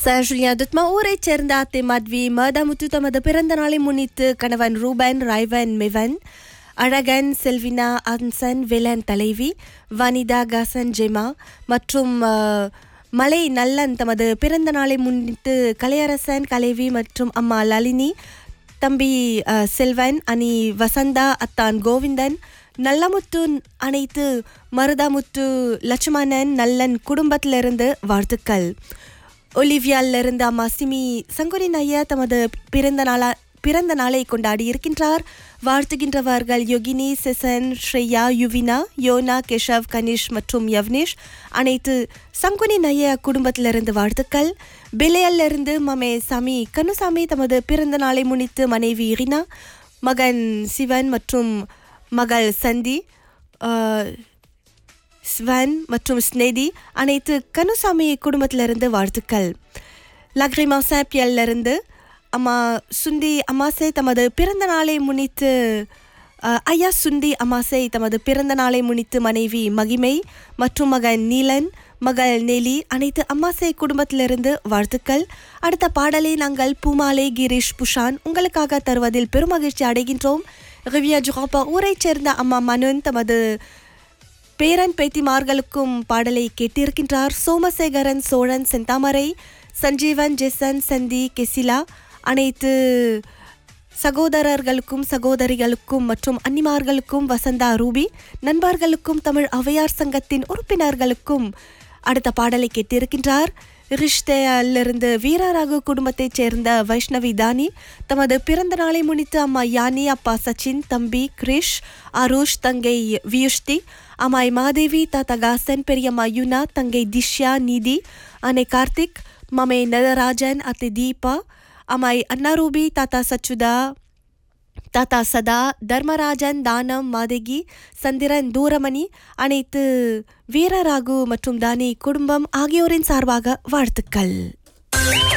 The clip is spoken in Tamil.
சர்ஜுலியா துத்மா ஊரைச் சேர்ந்த அத்தை மத்வி மதமுத்து தமது பிறந்த நாளை முன்னிட்டு கணவன் ரூபன் ரைவன் மிவன் அழகன் செல்வினா அன்சன் விலன் தலைவி வனிதா கசன் ஜெமா மற்றும் அஹ், மலை நல்லன் தமது பிறந்த நாளை முன்னிட்டு கலையரசன் கலைவி மற்றும் அம்மா லலினி தம்பி அஹ், செல்வன் அனி வசந்தா அத்தான் கோவிந்தன் நல்லமுத்து அனைத்து மருதாமுத்து லட்சுமணன் நல்லன் குடும்பத்திலிருந்து வாழ்த்துக்கள் ஒலிவியால இருந்து அம்மா சிமி சங்குரின் ஐயா தமது பிறந்த நாளா பிறந்த நாளை கொண்டாடி இருக்கின்றார் வாழ்த்துகின்றவர்கள் யோகினி செசன் ஸ்ரேயா யுவினா யோனா கேஷவ் கனிஷ் மற்றும் யவ்னேஷ் அனைத்து சங்குனி நைய குடும்பத்திலிருந்து வாழ்த்துக்கள் பிலையல்ல இருந்து மமே சாமி கனுசாமி தமது பிறந்த நாளை முன்னிட்டு மனைவி இரினா மகன் சிவன் மற்றும் மகள் சந்தி ஆஹ், ஸ்வன் மற்றும் ஸ்னேதி அனைத்து கனுசாமி குடும்பத்திலிருந்து வாழ்த்துக்கள் லக்ரிமா சாப்பியல்ல இருந்து அம்மா சுந்தி அமாசை தமது பிறந்த நாளை முன்னிட்டு அஹ், ஐயா சுந்தி அமாசை தமது பிறந்த நாளை முன்னிட்டு மனைவி மகிமை மற்றும் மகன் நீலன் மகள் நெலி அனைத்து அம்மாசை குடும்பத்திலிருந்து வாழ்த்துக்கள் அடுத்த பாடலை நாங்கள் பூமாலை கிரீஷ் புஷான் உங்களுக்காக தருவதில் பெருமகிழ்ச்சி அடைகின்றோம் ரிவியா ஜுகாப்பா ஊரைச் சேர்ந்த அம்மா மனுன் தமது பேரன் பேத்திமார்களுக்கும் பாடலை கேட்டிருக்கின்றார் சோமசேகரன் சோழன் செந்தாமரை சஞ்சீவன் ஜெசன் சந்தி கெசிலா அனைத்து சகோதரர்களுக்கும் சகோதரிகளுக்கும் மற்றும் அன்னிமார்களுக்கும் வசந்தா ரூபி நண்பர்களுக்கும் தமிழ் அவையார் சங்கத்தின் உறுப்பினர்களுக்கும் அடுத்த பாடலை கேட்டிருக்கின்றார் ரிஷ்டையிலிருந்து வீரராகு குடும்பத்தைச் சேர்ந்த வைஷ்ணவி தானி தமது பிறந்த நாளை முன்னிட்டு அம்மா யானி அப்பா சச்சின் தம்பி கிரிஷ் அருஷ் தங்கை வியுஷ்டி அம்மாய் மாதேவி தாத்தா காசன் பெரியம்மா யுனா தங்கை திஷ்யா நிதி அன்னை கார்த்திக் மமை நதராஜன் அத்தை தீபா அம்மாய் அன்னாரூபி தாத்தா சச்சுதா தாத்தா சதா தர்மராஜன் தானம் மாதகி சந்திரன் தூரமணி அனைத்து வீரராகு மற்றும் தானி குடும்பம் ஆகியோரின் சார்பாக வாழ்த்துக்கள்